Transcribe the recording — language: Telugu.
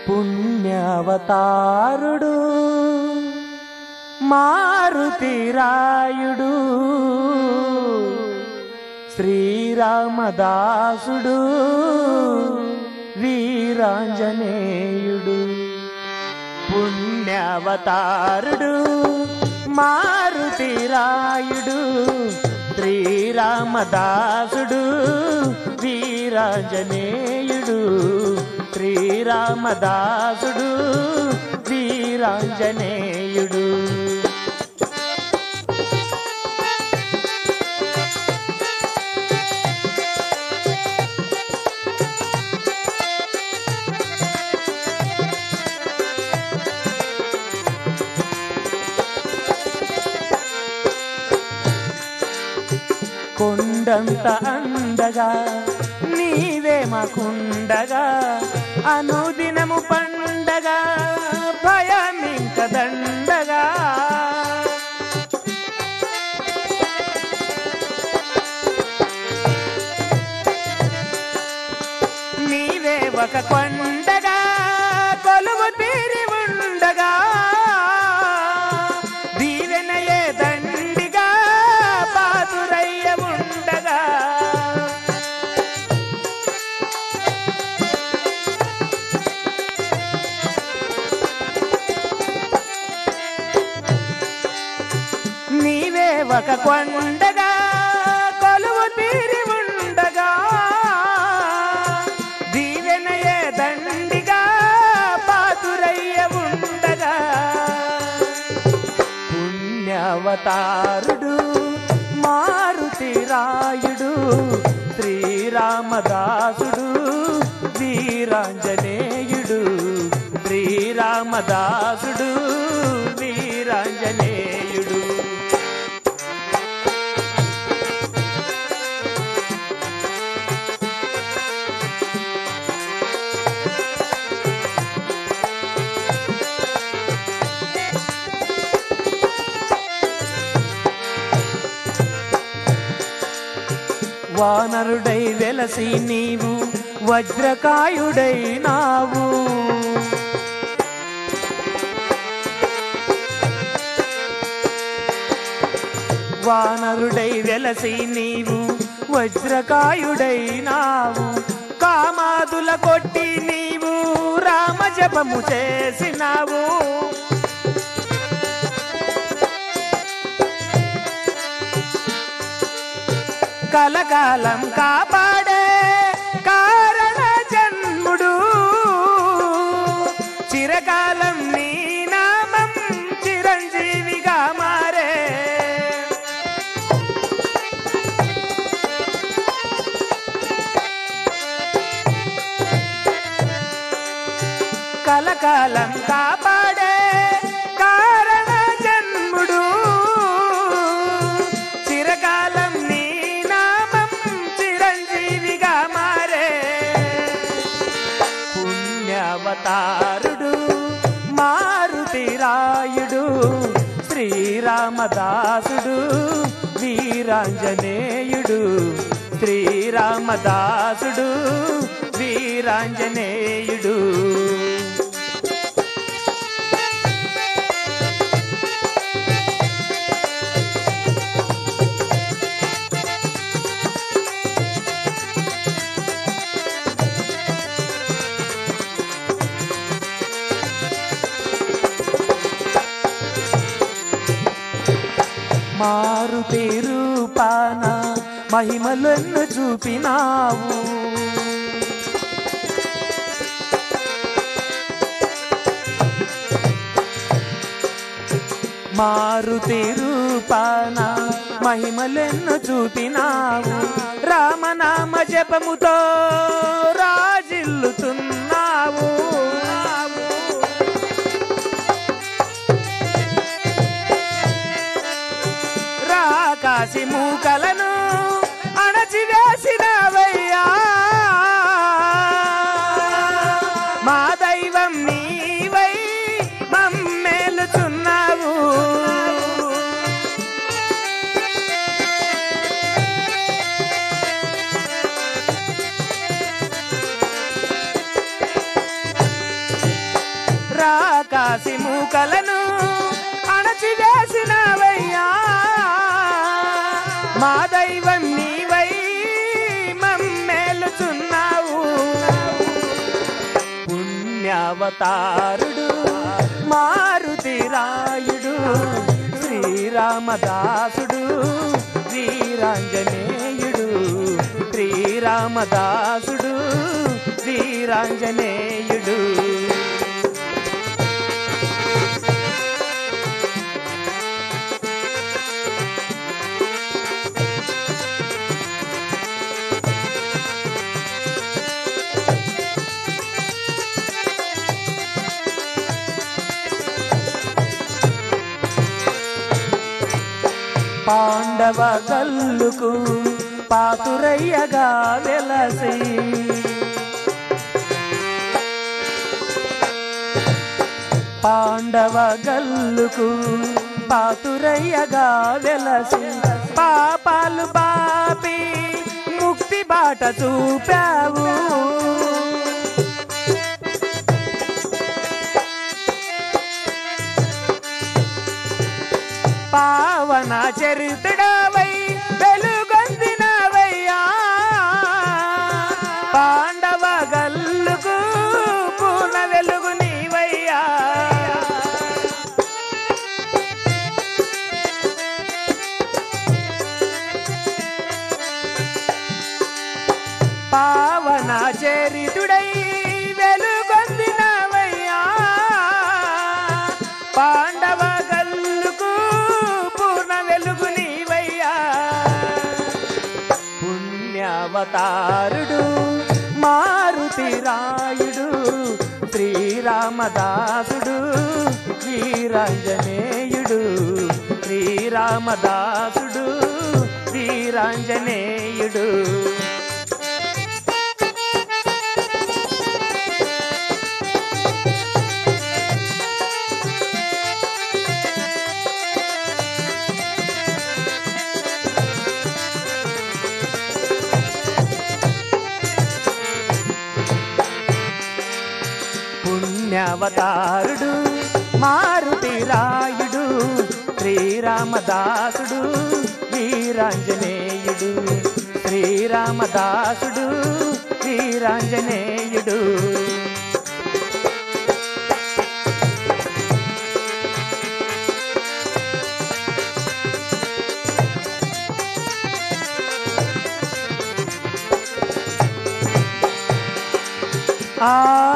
పుణ్యావతారుడు మారుతిరాయుడు శ్రీరామదాసుడు వీరాంజనేయుడు పుణ్యావతారుడు మారుతిరాయుడు శ్రీరామదాసుడు వీరాంజనేయుడు శ్రీరామదాసుడు వీరాంజనేయుడు కొండంత అందగా నీవే మాకుండగా అనుదినము పండగా భయమింక దండగా నీవే ఒక కొండగా కొలువు తీరి ఉండగా దీవెనయే దండిగా పాతురయ్య ఉండగా నీవే ఒక కొండగా కొలువు తీరి ఉండగా దీవెనయే దండిగా పాతురయ్య ఉండగా పుణ్యవతారుడు మారుతిరాయుడు శ్రీరామదాసుడు వీరాంజనేయుడు శ్రీరామదాసుడు వీరాంజనేయుడు వానరుడై వెలసి నీవు వజ్రకాయుడై నావు వానరుడై వెలసి నీవు వజ్రకాయుడై నావు కామాదుల కొట్టి నీవు రామజపము చేసినావు కలకాలం కాపాడే కారణ జన్ముడు చిరకాలం నీ నామం చిరంజీవిగా మారే కలకాలం కాపాడే కారణ జన్ముడు చిరకాలం నీ నామం చిరంజీవిగా మారే పుణ్యవతారుడు మారుతిరాయుడు శ్రీరామదాసుడు వీరాంజనేయుడు శ్రీరామదాసుడు వీరాంజనేయుడు మారు పేరు పాన మహిమలను చూపినావు మారు పేరు పాన మహిమలను చూపినావు రామనామ జపముతో రాజిల్లుతున్నావు రాకాసి మూకలను అణచివేసినవయ్యా మా దైవం నీవై మమ్మేలుచున్నావు కాసి మూకలను అణచివేసినవయ్యా మా దైవం నీవై మమ్మేలుచున్నావు పుణ్యావతారుడు మారుతిరాయుడు శ్రీరామదాసుడు వీరాంజనేయుడు శ్రీరామదాసుడు వీరాంజనేయుడు పాండవ గల్లుకు పాతురయ్యగా వెలసి పాండవ గల్లుకు పాతురయ్యగా వెలసి పాపాలు బాపి ముక్తి బాట చూపావు పావన చరితుడవై వెలుగొందినవయ్యా పాండవ గల్లుకు పూన వెలుగు నీవయ్యా పావన చరితుడై వెలుగొందినవయ్యా పాండవ గల్లుకు పూర్ణ వెలుగు నీవయ్యా పుణ్యావతారుడు మారుతిరాయుడు శ్రీరామదాసుడు వీరాంజనేయుడు శ్రీరామదాసుడు వీరాంజనేయుడు పుణ్యావతారుడు మారుతిరాయుడు శ్రీరామదాసుడు వీరాంజనేయుడు శ్రీరామదాసుడు వీరాంజనేయుడు ఆ